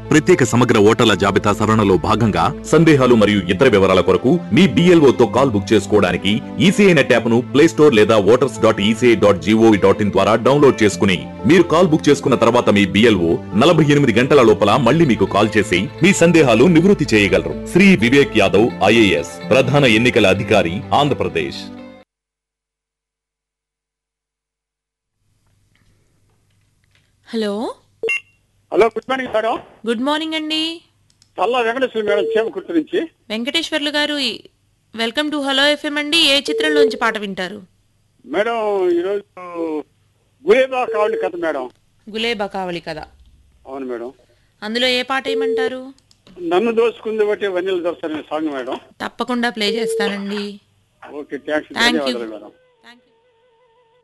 ప్రత్యేక సమగ్ర ఓటర్ల జాబితా సవరణలో భాగంగా సందేహాలు మరియు ఇతర వివరాల కొరకు మీ BLO తో కాల్ బుక్ చేసుకోవడానికి ఈసీఐ నెట్ యాప్ ను ప్లే స్టోర్ లేదా voters dot ECI dot GOV dot in ద్వారా డౌన్లోడ్ చేసుకుని మీరు కాల్ బుక్ చేసుకున్న తర్వాత మీ బిఎల్ఓ నలభై ఎనిమిది గంటల లోపల మళ్ళీ మీకు కాల్ చేసి మీ సందేహాలు నివృత్తి చేయగలరు శ్రీ వివేక్ యాదవ్ ఐఏఎస్ ప్రధాన ఎన్నికల అధికారి Andhra Pradesh hello hello good morning madam good morning అండి చల్లా వెంకటేశ్వర మేడం చేమకుర్తి నుంచి వెంకటేశ్వర్లు గారు ఈ- వెల్కమ్ టు హలో ఎఫ్ఎం అండి ఏ చిత్రంలోంచి పాట వింటారు మేడం ఈరోజు గురేబా కావాలి కథ మేడం గులేబా కావలి కదా అవును మేడం అందులో ఏ పాట ఏమంటారు నన్ను దోసుకుంది బట్టి వన్నెలు దోస్తారనే సాంగ్ మేడం తప్పకుండా ప్లే చేస్తానండి ఓకే థ్యాంక్స్ Thank you. ధన్యవాదాలు మేడం